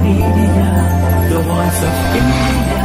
media, the voice of India.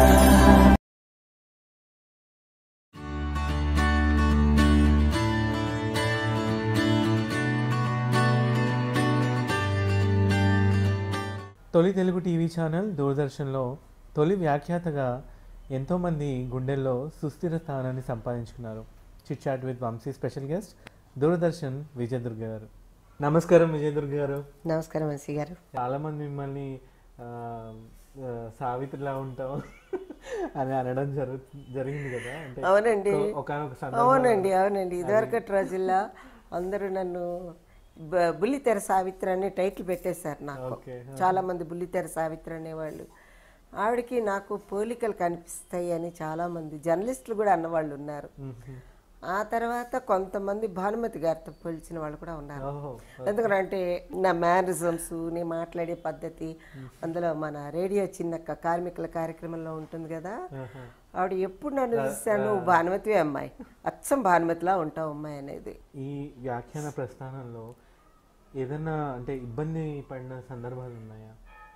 తొలి Telugu TV channel దూరదర్శన్లో తొలి వ్యాఖ్యాతగా ఎంతోమంది గుండెల్లో సుస్థిర స్థానాన్ని సంపాదించుకున్నారు chit chat with Vamsi special guest Doordarshan Vijayadurga గారు నమస్కారం విజయదుర్గ గారు నమస్కారం వంశీ గారు చాలామంది మిమ్మల్ని ఆ, ఆ, సావిత్రిలా ఉంటాం అని అనడం జరుగు జరిగింది కదా అంటే అవునండి ఒకనొక సందర్భం అవునండి అవునండి ఇదివరకటి రోజుల్లో అందరూ నన్ను బ- బుల్లితెర సావిత్రి అనే టైటిల్ పెట్టేశారు నాకు ఓకే చాలా మంది బుల్లితెర సావిత్రి అనేవాళ్ళు ఆవిడకి నాకు పోలికలు కనిపిస్తాయి అని చాలా మంది జర్నలిస్టులు కూడా అన్నవాళ్ళు ఉన్నారు ఆ తర్వాత కొంతమంది భానుమతి గారితో పోల్చిన వాళ్ళు కూడా ఉన్నారు ఓహో ఎందుకంటే నా మేనరిజమ్స్ నేను మాట్లాడే పద్ధతి అందులో మన రేడియో చిన్నక్క కార్మికుల కార్యక్రమంలో ఉంటుంది కదా ఆహా. ఆవిడ ఎప్పుడు నన్ను చూశాను నువ్వు భానుమతివే అమ్మాయి అచ్చం భానుమతిలా ఉంటావు అమ్మాయి అనేది ఈ వ్యాఖ్యాన ప్రస్థానంలో ఏదైనా అంటే ఇబ్బంది పడిన సందర్భాలు ఉన్నాయా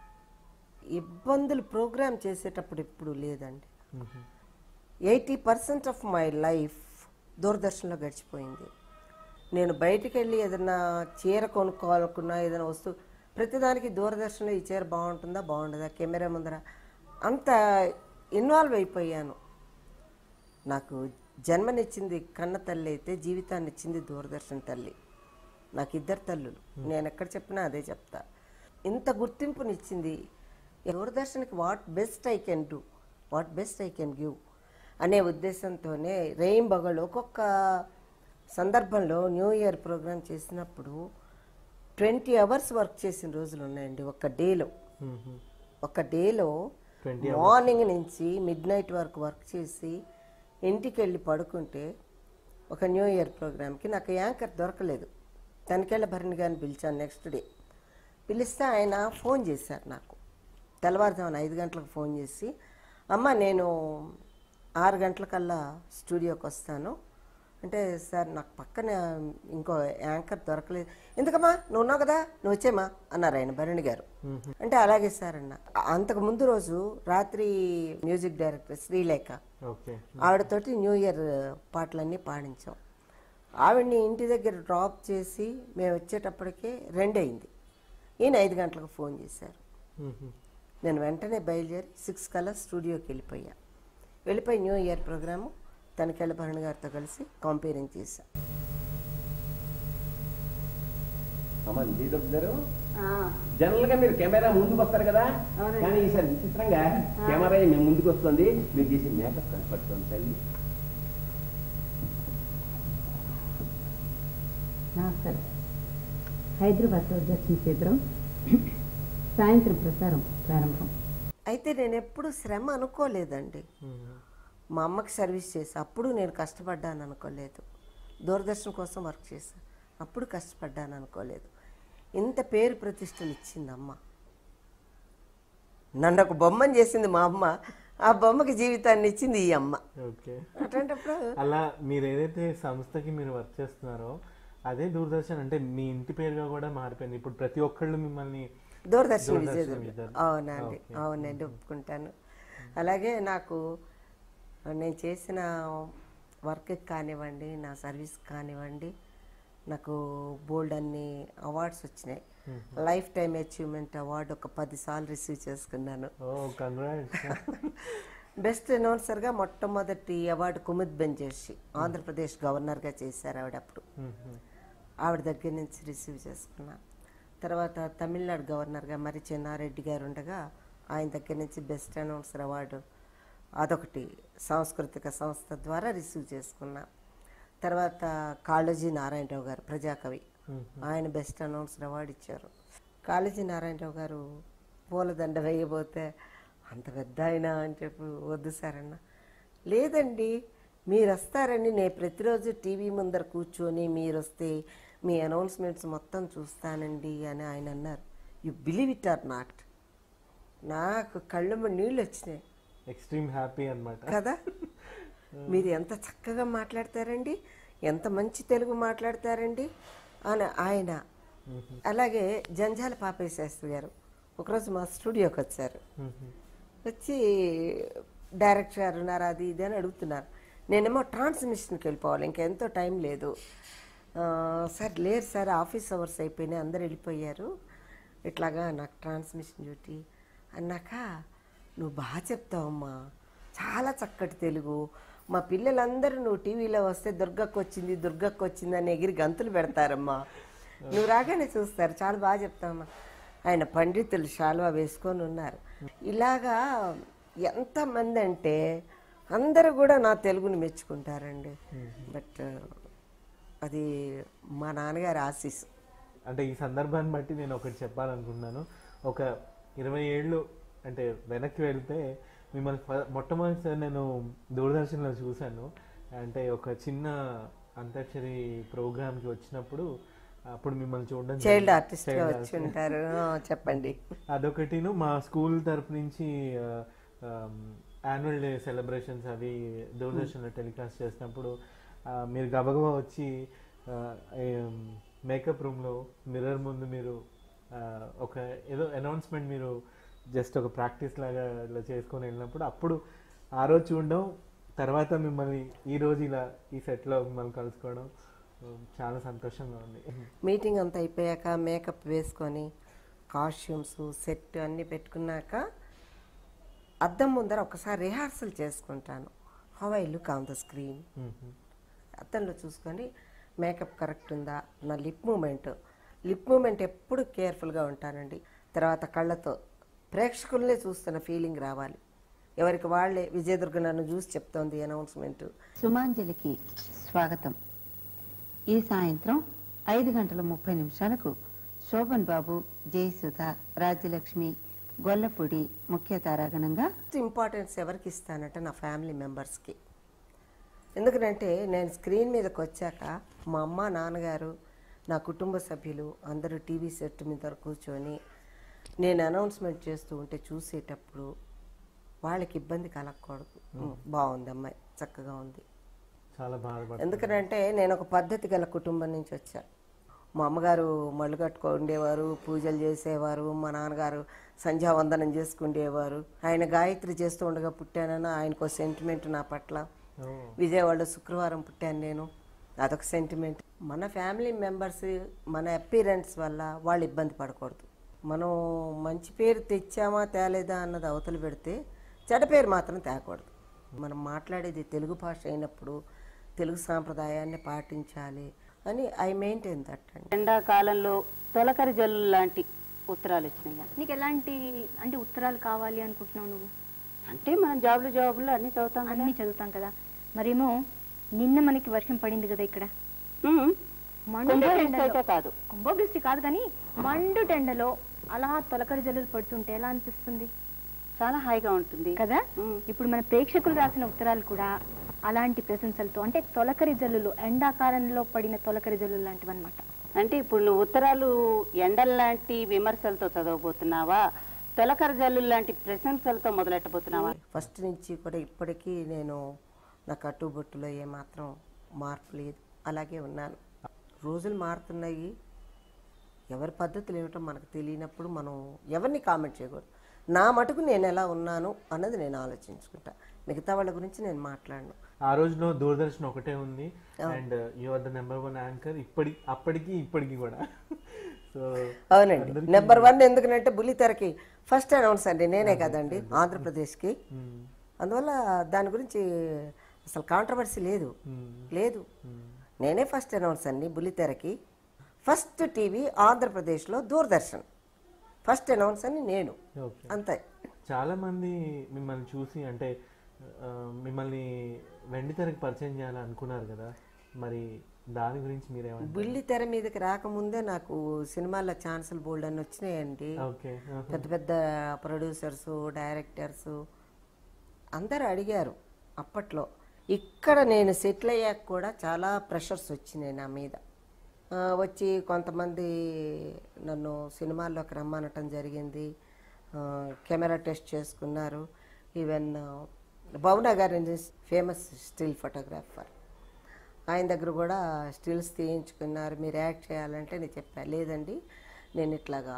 ఇబ్బందులు ప్రోగ్రామ్ చేసేటప్పుడు ఎప్పుడు లేదండి hmm. Eighty percent of my life దూరదర్శన్లో గడిచిపోయింది నేను బయటికి వెళ్ళి ఏదైనా చీర కొనుక్కోవాలనుకున్నా ఏదైనా వస్తువు ప్రతిదానికి దూరదర్శన్లో ఈ చీర బాగుంటుందా బాగుంటుందా కెమెరా ముందర అంత ఇన్వాల్వ్ అయిపోయాను నాకు జన్మనిచ్చింది కన్న తల్లి అయితే జీవితాన్ని ఇచ్చింది దూరదర్శన్ తల్లి నాకు ఇద్దరు తల్లులు నేను ఎక్కడ చెప్పినా అదే చెప్తా ఇంత గుర్తింపునిచ్చింది దూరదర్శన్కి what best I can do what best I can give అనే ఉద్దేశంతోనే రెయింబగళ్ళు ఒక్కొక్క సందర్భంలో న్యూ ఇయర్ ప్రోగ్రామ్ చేసినప్పుడు ట్వంటీ అవర్స్ వర్క్ చేసిన రోజులు ఉన్నాయండి ఒక డేలో మ్మ్. ఒక డేలో 20 మార్నింగ్ నుంచి మిడ్ నైట్ వరకు వర్క్ చేసి ఇంటికి వెళ్ళి పడుకుంటే ఒక న్యూ ఇయర్ ప్రోగ్రామ్కి నాకు యాంకర్ దొరకలేదు తనికెళ్ళ భరణి గారిని పిలిచాను నెక్స్ట్ డే పిలిస్తే ఆయన ఫోన్ చేశారు నాకు తెల్లవారుజామున ఐదు గంటలకు ఫోన్ చేసి అమ్మ నేను ఆరు గంటలకల్లా స్టూడియోకి వస్తాను అంటే సార్ నాకు పక్కన ఇంకో యాంకర్ దొరకలేదు ఎందుకమ్మా నువ్వు ఉన్నావు కదా నువ్వు వచ్చేమా అన్నారు ఆయన భరణి గారు అంటే అలాగే సార్ అన్న అంతకు ముందు రోజు రాత్రి మ్యూజిక్ డైరెక్టర్ శ్రీలేఖ ఓకే ఆవిడతోటి న్యూ ఇయర్ పాటలన్నీ పాడించాం ఆవిడ్ని ఇంటి దగ్గర డ్రాప్ చేసి మేము వచ్చేటప్పటికే రెండు అయింది ఈయన ఐదు గంటలకు ఫోన్ చేశారు మ్మ్. నేను వెంటనే బయలుదేరి సిక్స్ కల్లా స్టూడియోకి వెళ్ళిపోయా వెళ్ళిపోయి new year program Tanikella Bharani గారితో కలిసి కంపేరింగ్ చేశా అమ్మ విజయదుర్గ గారు జనరల్ గా మీరు కెమెరా ముందుకు వస్తారు కదా కానీ ఈసారి విచిత్రంగా కెమెరా మీ ముందుకు వస్తుంది మీరు చేసే మేకప్ కనపడుతుంది తల్లి నమస్కారం హైదరాబాద్ దూరదర్శన కేంద్రం సాయంత్రం ప్రసారం ప్రారంభం అయితే నేను ఎప్పుడు శ్రమ అనుకోలేదండి మ్మ్. మా అమ్మకి సర్వీస్ చేసి అప్పుడు నేను కష్టపడ్డాను అనుకోలేదు దూరదర్శన్ కోసం వర్క్ చేశాను అప్పుడు కష్టపడ్డాను అనుకోలేదు ఇంత పేరు ప్రతిష్టలు ఇచ్చింది అమ్మ నన్ను ఒక బొమ్మని చేసింది మా అమ్మ ఆ బొమ్మకి జీవితాన్ని ఇచ్చింది ఈ అమ్మ ఓకే అటువంటిప్పుడు అలా మీరు ఏదైతే సంస్థకి మీరు వర్క్ చేస్తున్నారో అదే దూరదర్శన్ అంటే మీ ఇంటి పేరుగా కూడా మారిపోయింది ఇప్పుడు ప్రతి ఒక్కళ్ళు మిమ్మల్ని దూరదర్శన్ దూరదర్శన్ విజయదుర్గ విజయదుర్గ. అవునండి అవునండి ఒప్పుకుంటాను అలాగే నాకు నేను చేసిన వర్క్ కానివ్వండి నా సర్వీస్ కానివ్వండి నాకు బోల్డ్ అన్ని అవార్డ్స్ వచ్చినాయి లైఫ్ టైం అచీవ్మెంట్ అవార్డు ఒక పదిసార్లు రిసీవ్ చేసుకున్నాను ఓ కంగ్రాట్స్ బెస్ట్ అనౌన్సర్గా మొట్టమొదటి అవార్డు కుముద్ బెంజేషి ఆంధ్రప్రదేశ్ గవర్నర్గా చేశారు ఆవిడ అప్పుడు ఆవిడ దగ్గర నుంచి రిసీవ్ చేసుకున్నా తర్వాత తమిళనాడు గవర్నర్గా మరి చెన్నారెడ్డి గారు ఉండగా ఆయన దగ్గర నుంచి బెస్ట్ అనౌన్సర్ అవార్డు అదొకటి సాంస్కృతిక సంస్థ ద్వారా రిసీవ్ చేసుకున్నా తర్వాత కాళోజీ నారాయణరావు గారు ప్రజాకవి ఆయన బెస్ట్ అనౌన్సర్ అవార్డు ఇచ్చారు కాళోజీ నారాయణరావు గారు పూలదండ వేయబోతే అంత పెద్ద ఆయన అని చెప్పి వద్దు సార్ అన్న లేదండి మీరు వస్తారని నేను ప్రతిరోజు టీవీ ముందర కూర్చొని మీరు వస్తే మీ అనౌన్స్మెంట్స్ మొత్తం చూస్తానండి అని ఆయన అన్నారు you believe it or not నాకు కళ్ళమ్మ నీళ్ళు వచ్చినాయి ఎక్స్ట్రీమ్ హ్యాపీ అన్నమాట కదా మీరు ఎంత చక్కగా మాట్లాడతారండి ఎంత మంచి తెలుగు మాట్లాడతారండి అని ఆయన అలాగే జంజాల పాపయ్య శాస్త్రి గారు ఒకరోజు మా స్టూడియోకి వచ్చారు వచ్చి డైరెక్టర్ గారు ఉన్నారు అది ఇది అని అడుగుతున్నారు నేనేమో ట్రాన్స్మిషన్కి వెళ్ళిపోవాలి ఇంకెంతో టైం లేదు ఆ, సార్ లేదు సార్ ఆఫీస్ అవర్స్ అయిపోయినాయి అందరు వెళ్ళిపోయారు ఇట్లాగా నాకు ట్రాన్స్మిషన్ డ్యూటీ అన్నాక నువ్వు బాగా చెప్తావమ్మా చాలా చక్కటి తెలుగు మా పిల్లలందరూ నువ్వు టీవీలో వస్తే దుర్గకు వచ్చింది దుర్గకు వచ్చింది అని ఎగిరి గంతులు పెడతారమ్మా నువ్వు రాగానే చూస్తారు చాలా బాగా చెప్తావమ్మా ఆయన పండితులు శాలువా వేసుకొని ఉన్నారు ఇలాగా ఎంతమంది అంటే అందరూ కూడా నా తెలుగుని మెచ్చుకుంటారండి బట్ అది మా నాన్నగారి ఆశీస్ అంటే ఈ సందర్భాన్ని బట్టి నేను ఒకటి చెప్పాలనుకుంటున్నాను ఒక ఇరవై ఏళ్ళు అంటే వెనక్కి వెళ్తే మిమ్మల్ని ఫ- మొట్టమొదటిసారి నేను దూరదర్శన్లో చూశాను అంటే ఒక చిన్న అంతాక్షరి ప్రోగ్రామ్కి వచ్చినప్పుడు అప్పుడు మిమ్మల్ని చూడడం చైల్డ్ జరిగింది. ఆర్టిస్ట్గా Child వచ్చి ఉంటారు ఆ, చెప్పండి అదొకటిను మా స్కూల్ తరపు నుంచి యాన్యువల్ డే సెలబ్రేషన్స్ అవి దూరదర్శన్లో టెలికాస్ట్ చేసినప్పుడు ఆ, మీరు గబగబా వచ్చి మేకప్ రూమ్లో మిర్రర్ ముందు మీరు ఆ, ఒక ఏదో అనౌన్స్మెంట్ మీరు జస్ట్ ఒక ప్రాక్టీస్ లాగా ఇలా చేసుకొని వెళ్ళినప్పుడు అప్పుడు ఆ రోజు చూడడం తర్వాత మిమ్మల్ని ఈ రోజు ఇలా ఈ సెట్లో మిమ్మల్ని కలుసుకోవడం ఆ, చాలా సంతోషంగా ఉంది మీటింగ్ అంతా అయిపోయాక మేకప్ వేసుకొని కాస్ట్యూమ్స్ సెట్ అన్నీ పెట్టుకున్నాక అద్దం ముందర ఒకసారి రిహార్సల్ చేసుకుంటాను how I look on the screen hmm. అద్దంలో చూసుకొని మేకప్ కరెక్ట్ ఉందా నా లిప్ మూమెంట్ లిప్ మూమెంట్ ఎప్పుడు కేర్ఫుల్గా ఉంటానండి తర్వాత కళ్ళతో ప్రేక్షకులనే చూస్తున్న ఫీలింగ్ రావాలి ఎవరికి వాళ్ళే విజయదుర్గ నన్ను చూసి చెప్తోంది అనౌన్స్మెంట్ సుమాంజలికి స్వాగతం ఈ సాయంత్రం ఐదు గంటల ముప్పై నిమిషాలకు శోభన్ బాబు జయసుధ రాజ్యలక్ష్మి గొల్లపూడి ముఖ్య తారాగణంగా ఫస్ట్ ఇంపార్టెన్స్ ఎవరికి ఇస్తానంటే నా ఫ్యామిలీ మెంబర్స్కి ఎందుకంటే నేను స్క్రీన్ మీదకి వచ్చాక మా అమ్మ నాన్నగారు నా కుటుంబ సభ్యులు అందరూ టీవీ సెట్ మీద కూర్చొని నేను అనౌన్స్మెంట్ చేస్తూ ఉంటే చూసేటప్పుడు వాళ్ళకి ఇబ్బంది కలగకూడదు బాగుంది అమ్మాయి చక్కగా ఉంది చాలా బాధపడుతుంది ఎందుకంటే నేను ఒక పద్ధతి గల కుటుంబం నుంచి వచ్చా మా అమ్మగారు మళ్ళు కట్టుకో ఉండేవారు పూజలు చేసేవారు మా నాన్నగారు సంధ్యావందనం చేసుకుండేవారు ఆయన గాయత్రి చేస్తూ ఉండగా పుట్టానని ఆయనకు సెంటిమెంట్ నా పట్ల ఓ. విజయవాడలో శుక్రవారం పుట్టాను నేను అదొక సెంటిమెంట్ మన ఫ్యామిలీ మెంబర్స్ మన అపీరెన్స్ వల్ల వాళ్ళు ఇబ్బంది పడకూడదు మనం మంచి పేరు తెచ్చామా తేలేదా అన్నది అవతల పెడితే చెడ్డ పేరు మాత్రం తేకూడదు మనం మాట్లాడేది తెలుగు భాష అయినప్పుడు తెలుగు సాంప్రదాయాన్ని పాటించాలి అని ఐ మెయింటైన్ దట్ అండి ఎండాకాలంలో తొలకరి జల్లు లాంటి ఉత్తరాలు వచ్చినాయి నీకు ఎలాంటి అంటే ఉత్తరాలు కావాలి అనుకుంటున్నావు నువ్వు అంటే మనం జాబులు జాబులు అన్ని చదువుతాం కదా అన్ని చదువుతాం కదా మరేమో నిన్న మనకి వర్షం పడింది కదా ఇక్కడ ఉమ్. మండు కుంభవృష్టి టెండలో- అయితే కాదు కుంభవృష్టి కాదు కానీ మండు టెండలో అలా తొలకరి జల్లులు పడుతుంటే ఎలా అనిపిస్తుంది చాలా హాయిగా ఉంటుంది కదా ఉమ్. ఇప్పుడు మన ప్రేక్షకులు రాసిన ఉత్తరాలు కూడా అలాంటి ప్రశంసలతో అంటే తొలకరి జల్లులు ఎండాకాలంలో పడిన తొలకరి జల్లులు లాంటివి అనమాట అంటే ఇప్పుడు నువ్వు ఉత్తరాలు ఎండల్ లాంటి విమర్శలతో చదవబోతున్నావా తొలకరి జల్లు లాంటి ప్రశంసలతో మొదలెట్టబోతున్నావా ఫస్ట్ నుంచి కూడా ఇప్పటికీ నేను నా కట్టుబొట్టులో ఏమాత్రం మార్పు లేదు అలాగే ఉన్నాను రోజులు మారుతున్నాయి ఎవరి పద్ధతులు ఏమిటో మనకు తెలియనప్పుడు మనం ఎవరిని కామెంట్ చేయకూడదు నా మటుకు నేను ఎలా ఉన్నాను అన్నది నేను ఆలోచించుకుంటా మిగతా వాళ్ళ గురించి నేను మాట్లాడను ఆ రోజులో దూరదర్శన్ ఒకటే ఉంది and you are the number one anchor ఇప్పటి అప్పటికి ఇప్పటికి కూడా సో అవునండి నెంబర్ వన్ ఎందుకంటే బుల్లితెరకి ఫస్ట్ అనౌన్స్ అండి నేనే కదండి ఆంధ్రప్రదేశ్కి అందువల్ల దాని గురించి అసలు కాంట్రవర్సీ లేదు లేదు నేనే ఫస్ట్ అనౌన్స్ అండి బుల్లితెరకి ఫస్ట్ టీవీ ఆంధ్రప్రదేశ్లో దూరదర్శన్ ఫస్ట్ అనౌన్స్ అని నేను ఓకే అంతే చాలా మంది మిమ్మల్ని చూసి అంటే ఆ, మిమ్మల్ని వెండి తెరకి పరిచయం చేయాలని అనుకున్నారు కదా మరి దాని గురించి మీరేమంటారు బుల్లి తెర మీదకి రాకముందే నాకు సినిమాల్లో ఛాన్సులు బోల్డ్ అని వచ్చినాయండి ఓకే పెద్ద పెద్ద ప్రొడ్యూసర్స్ డైరెక్టర్స్ అందరూ అడిగారు అప్పట్లో ఇక్కడ నేను సెటిల్ అయ్యాక కూడా చాలా ప్రెషర్స్ వచ్చినాయి నా మీద ఆ, వచ్చి కొంతమంది నన్ను సినిమాల్లోకి రమ్మనటం జరిగింది ఆ, కెమెరా టెస్ట్ చేసుకున్నారు ఈవెన్ భవన గారి ఫేమస్ స్టిల్ ఫోటోగ్రాఫర్ ఆయన దగ్గర కూడా స్టిల్స్ తీయించుకున్నారు మీరు యాక్ట్ చేయాలంటే నేను చెప్పాను లేదండి నేను ఇట్లాగా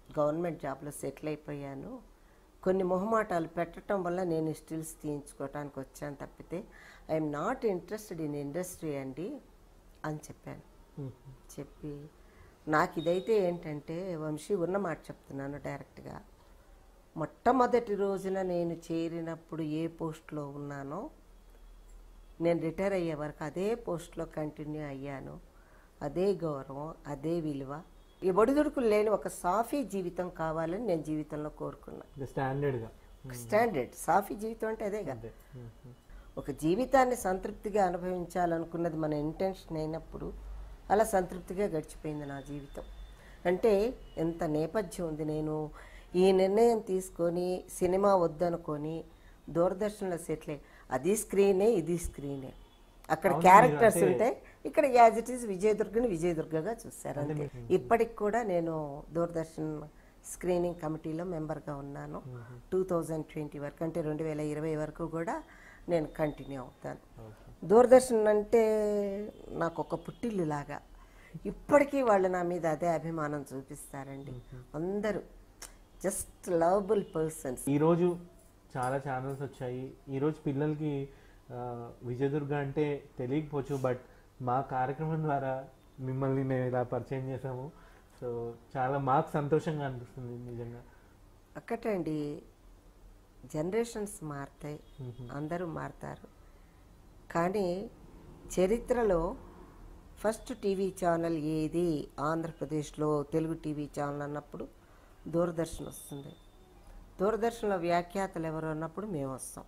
గవర్నమెంట్ జాబ్లో సెటిల్ అయిపోయాను కొన్ని మొహమాటాలు పెట్టడం వల్ల నేను స్టిల్స్ తీయించుకోవటానికి వచ్చాను తప్పితే I'm not interested in industry అండి అని చెప్పాను చెప్పి నాకు ఇదైతే ఏంటంటే వంశీ ఉన్న మాట చెప్తున్నాను డైరెక్ట్గా మొట్టమొదటి రోజున నేను చేరినప్పుడు ఏ పోస్ట్లో ఉన్నానో నేను రిటైర్ అయ్యే వరకు అదే పోస్ట్లో కంటిన్యూ అయ్యాను అదే గౌరవం అదే విలువ ఈ ఒడిదుడుకులు లేని ఒక సాఫీ జీవితం కావాలని నేను జీవితంలో కోరుకున్నా స్టాండర్డ్గా స్టాండర్డ్ సాఫీ జీవితం అంటే అదే కదా ఒక జీవితాన్ని సంతృప్తిగా అనుభవించాలనుకున్నది మన ఇంటెన్షన్ అయినప్పుడు అలా సంతృప్తిగా గడిచిపోయింది నా జీవితం అంటే ఎంత నేపథ్యం ఉంది నేను ఈ నిర్ణయం తీసుకొని సినిమా వద్దనుకొని దూరదర్శన్లో సెటిల్ అయ్యి అది స్క్రీనే ఇది స్క్రీనే అక్కడ అవును, క్యారెక్టర్స్ మీరు అంటే- ఉంటాయి ఇక్కడ యాజ్ ఇట్ ఈస్ విజయదుర్గని విజయదుర్గగా చూశారు అంటే అంతే మీకు- ఇప్పటికి కూడా నేను దూరదర్శన్ స్క్రీనింగ్ కమిటీలో మెంబర్గా ఉన్నాను టూ థౌజండ్ ట్వంటీ వరకు అంటే రెండు వేల ఇరవై వరకు కూడా నేను కంటిన్యూ అవుతాను దూరదర్శన్ అంటే నాకు ఒక పుట్టిల్లు లాగా ఇప్పటికీ వాళ్ళు నా మీద అదే అభిమానం చూపిస్తారండి అందరూ జస్ట్ లవబుల్ పర్సన్స్ ఈరోజు చాలా ఛానల్స్ వచ్చాయి ఈరోజు పిల్లలకి ఆ, విజయదుర్గ అంటే తెలియకపోవచ్చు బట్ మా కార్యక్రమం ద్వారా మిమ్మల్ని మేము ఇలా పరిచయం చేసాము సో చాలా మాకు సంతోషంగా అనిపిస్తుంది నిజంగా అక్కటండి జనరేషన్స్ మారుతాయి అందరూ మారుతారు కానీ చరిత్రలో ఫస్ట్ టీవీ ఛానల్ ఏది ఆంధ్రప్రదేశ్లో తెలుగు టీవీ ఛానల్ అన్నప్పుడు దూరదర్శన్ వస్తుంది దూరదర్శన్లో వ్యాఖ్యాతలు ఎవరు అన్నప్పుడు మేము వస్తాం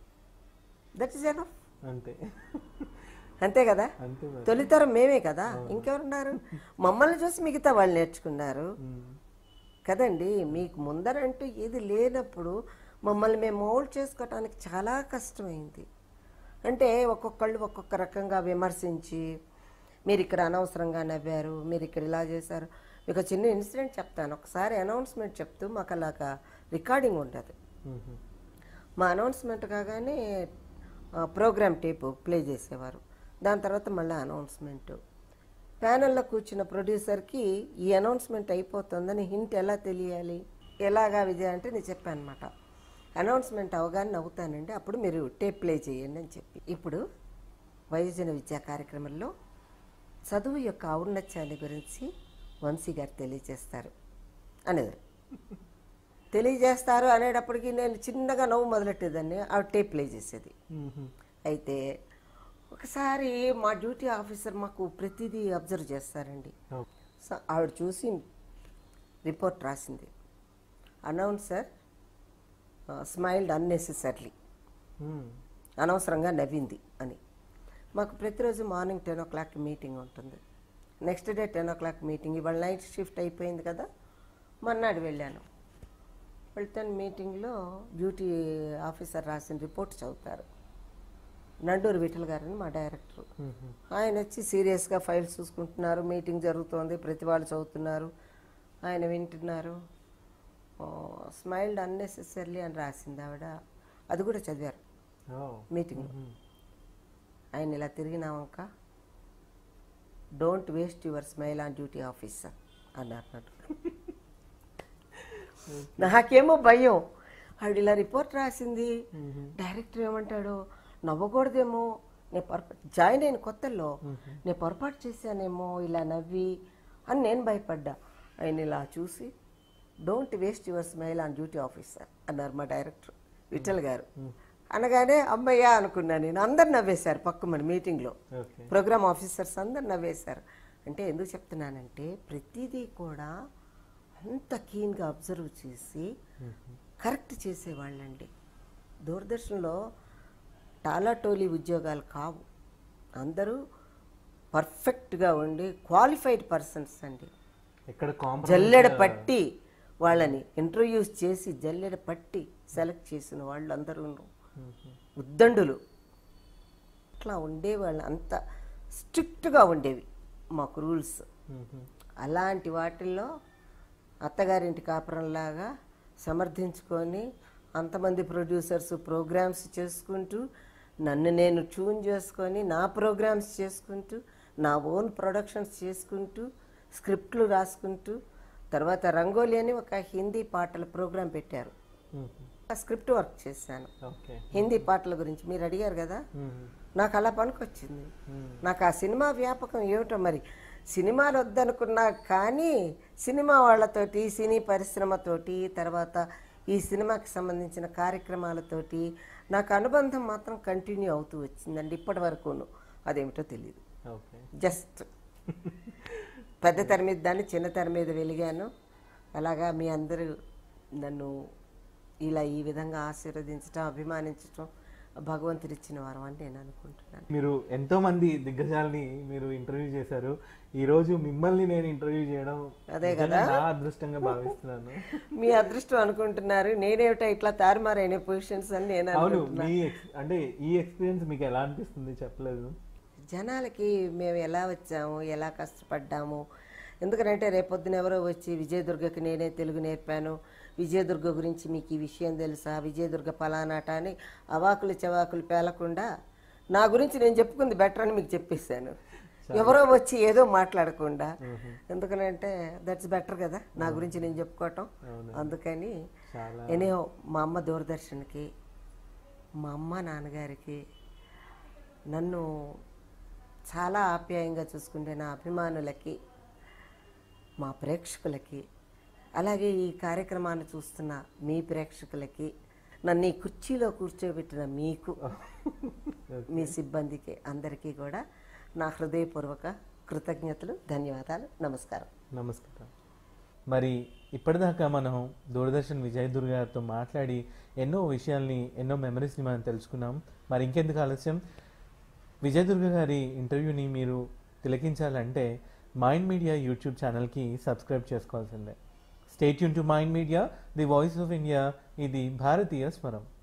దట్ ఈస్ ఎనఫ్ అంతే అంతే కదా అంతే మరి. తొలితరం మేమే కదా ఇంకెవరున్నారు మమ్మల్ని చూసి మిగతా వాళ్ళు నేర్చుకున్నారు ఉమ్. కదండి మీకు ముందరంటూ ఏది లేనప్పుడు మమ్మల్ని మేము మౌల్డ్ చేసుకోవటానికి చాలా కష్టమైంది అంటే ఒక్కొక్కళ్ళు ఒక్కొక్క రకంగా విమర్శించి మీరు ఇక్కడ అనవసరంగా నవ్వారు మీరు ఇక్కడ ఇలా చేశారు మీకు ఒక చిన్న ఇన్సిడెంట్ చెప్తాను ఒకసారి అనౌన్స్మెంట్ చెప్తూ మాకు అలాగా రికార్డింగ్ ఉంటుంది ఉహు. మా అనౌన్స్మెంట్ కాగానే ప్రోగ్రామ్ టేపు ప్లే చేసేవారు దాని తర్వాత మళ్ళీ అనౌన్స్మెంట్ ప్యానల్లో కూర్చున్న ప్రొడ్యూసర్కి ఈ అనౌన్స్మెంట్ అయిపోతుందని హింట్ ఎలా తెలియాలి ఎలాగా విజయ అంటే నేను చెప్పాను అనమాట అనౌన్స్మెంట్ అవగానే నవ్వుతానండి అప్పుడు మీరు టేప్ ప్లే చేయండి అని చెప్పి ఇప్పుడు వయోజన విద్యా కార్యక్రమంలో చదువు యొక్క ఔన్నత్యాన్ని గురించి వంశీ గారు తెలియజేస్తారు అనేది తెలియజేస్తారు అనేటప్పటికి నేను చిన్నగా నవ్వు మొదలెట్టేదాన్ని ఆవిడ టేప్ ప్లే చేసేది ఉహు. అయితే ఒకసారి మా డ్యూటీ ఆఫీసర్ మాకు ప్రతిదీ అబ్జర్వ్ చేస్తారండి ఓకే. సో ఆవిడ చూసి రిపోర్ట్ రాసింది అనౌన్సర్ స్మైల్డ్ అన్నెసెసర్లీ ఉమ్. అనవసరంగా నవ్వింది అని మాకు ప్రతిరోజు morning ten o'clock meeting ఉంటుంది next day ten o'clock meeting ఇవాళ నైట్ షిఫ్ట్ అయిపోయింది కదా మర్నాడు వెళ్ళాను వెళ్తే మీటింగ్లో డ్యూటీ ఆఫీసర్ రాసిన రిపోర్ట్ చదువుతారు నండూరు విఠల్ గారని మా డైరెక్టర్ ఉహు. ఆయన వచ్చి సీరియస్గా ఫైల్స్ చూసుకుంటున్నారు మీటింగ్ జరుగుతోంది ప్రతి వాళ్ళు చదువుతున్నారు ఆయన వింటున్నారు స్మైల్డ్ అన్నెసెసర్లీ అని రాసింది ఆవిడ అది కూడా చదివారు ఓ. మీటింగ్లో ఉహు. ఆయన ఇలా తిరిగినావంక don't waste your smile on duty officer అన్నారు నన్ను నాకేమో భయం ఆవిడ ఇలా రిపోర్ట్ రాసింది డైరెక్టర్ ఏమంటాడు నవ్వకూడదేమో నేను పొరపాటు జాయిన్ అయిన కొత్తల్లో నేను పొరపాటు చేశానేమో ఇలా నవ్వి అని నేను భయపడ్డా ఆయన ఇలా చూసి don't waste your smile on duty officer అన్నారు మా డైరెక్టర్ విఠల్ గారు అనగానే అమ్మయ్యా అనుకున్నాను నేను అందరు నవ్వేశారు పక్క మన మీటింగ్లో ఓకే ప్రోగ్రామ్ ఆఫీసర్స్ అందరు నవ్వేశారు అంటే ఎందుకు చెప్తున్నానంటే ప్రతిదీ కూడా అంత కీన్గా అబ్జర్వ్ చేసి కరెక్ట్ చేసేవాళ్ళండి దూరదర్శన్లో టాలాటోలీ ఉద్యోగాలు కావు అందరూ పర్ఫెక్ట్గా ఉండి క్వాలిఫైడ్ పర్సన్స్ అండి ఎక్కడ కాంప్రమైజ్ జల్లెడ పట్టి వాళ్ళని ఇంటర్వ్యూస్ చేసి జల్లెడ పట్టి సెలెక్ట్ చేసిన వాళ్ళు అందరూ ఉద్దండులు అట్లా ఉండేవాళ్ళు అంత స్ట్రిక్ట్గా ఉండేవి మాకు రూల్స్ అలాంటి వాటిల్లో అత్తగారింటి కాపురంలాగా సమర్థించుకొని అంతమంది ప్రొడ్యూసర్స్ ప్రోగ్రామ్స్ చేసుకుంటూ నన్ను నేను ట్యూన్ చేసుకొని నా ప్రోగ్రామ్స్ చేసుకుంటూ నా ఓన్ ప్రొడక్షన్స్ చేసుకుంటూ స్క్రిప్ట్లు రాసుకుంటూ తర్వాత రంగోలి అని ఒక హిందీ పాటల ప్రోగ్రాం పెట్టారు మ్మ్. ఆ స్క్రిప్ట్ వర్క్ చేశాను ఓకే హిందీ పాటల గురించి మీరు అడిగారు కదా మ్మ్. నాకు అలా పనికొచ్చింది మ్మ్. నాకు ఆ సినిమా వ్యాపకం ఏమిటో మరి సినిమాలు వద్దనుకున్నా కానీ సినిమా వాళ్ళతోటి సినీ పరిశ్రమతోటి తర్వాత ఈ సినిమాకి సంబంధించిన కార్యక్రమాలతోటి నాకు అనుబంధం మాత్రం కంటిన్యూ అవుతూ వచ్చిందండి ఇప్పటి వరకును అదేమిటో తెలియదు ఓకే జస్ట్ పెద్ద తెర మీద దాన్ని చిన్న తెర మీద వెలిగాను అలాగా మీ అందరూ నన్ను ఇలా ఈ విధంగా ఆశీర్వదించటం అభిమానించటం భగవంతుడు ఇచ్చిన వరం అని నేను అనుకుంటున్నాను మీరు ఎంతో మంది దిగ్గజాలని మీరు ఇంటర్వ్యూ చేశారు ఈ రోజు మిమ్మల్ని నేను ఇంటర్వ్యూ చేయడం అదే నిజంగా నా అదృష్టంగా భావిస్తున్నాను మీ అదృష్టం అనుకుంటున్నారు నేనేమిటో ఇట్లా తారుమారైన పొజిషన్స్ అని నేను అవును అనుకుంటున్నా మీ ex- అంటే ఈ ఎక్స్పీరియన్స్ మీకు ఎలా అనిపిస్తుంది చెప్పలేదు జనాలకి మేము ఎలా వచ్చాము ఎలా కష్టపడ్డాము ఎందుకంటే రేపొద్దున ఎవరో వచ్చి విజయదుర్గకి నేనే తెలుగు నేర్పాను విజయదుర్గ గురించి మీకు ఈ విషయం తెలుసా విజయదుర్గ పలానాట అని అవాకులు చవాకులు పేలకుండా నా గురించి నేను చెప్పుకుంది బెటర్ అని మీకు చెప్పేశాను ఎవరో వచ్చి ఏదో మాట్లాడకుండా ఎందుకనంటే దట్స్ బెటర్ కదా నా గురించి నేను చెప్పుకోవటం అందుకని చాలా ఎనీహో మా అమ్మ దూరదర్శన్కి మా అమ్మ నాన్నగారికి నన్ను చాలా ఆప్యాయంగా చూసుకుంటే నా అభిమానులకి మా ప్రేక్షకులకి అలాగే ఈ కార్యక్రమాన్ని చూస్తున్న మీ ప్రేక్షకులకి నన్ను ఈ కుర్చీలో కూర్చోబెట్టిన మీకు మీ సిబ్బందికి అందరికీ కూడా నా హృదయపూర్వక కృతజ్ఞతలు ధన్యవాదాలు నమస్కారం నమస్కారం మరి ఇప్పటిదాకా మనం దూరదర్శన్ విజయ్ దుర్గ గారితో మాట్లాడి ఎన్నో విషయాల్ని ఎన్నో మెమరీస్ని మనం తెలుసుకున్నాం మరి ఇంకెందుకు ఆలస్యం విజయ్ దుర్గ గారి ఇంటర్వ్యూని మీరు తిలకించాలంటే మైండ్ మీడియా యూట్యూబ్ ఛానల్కి సబ్స్క్రైబ్ చేసుకోవాల్సిందే స్టేట్ యూన్ to mind media the voice of India ఇది భారతీయ స్వరం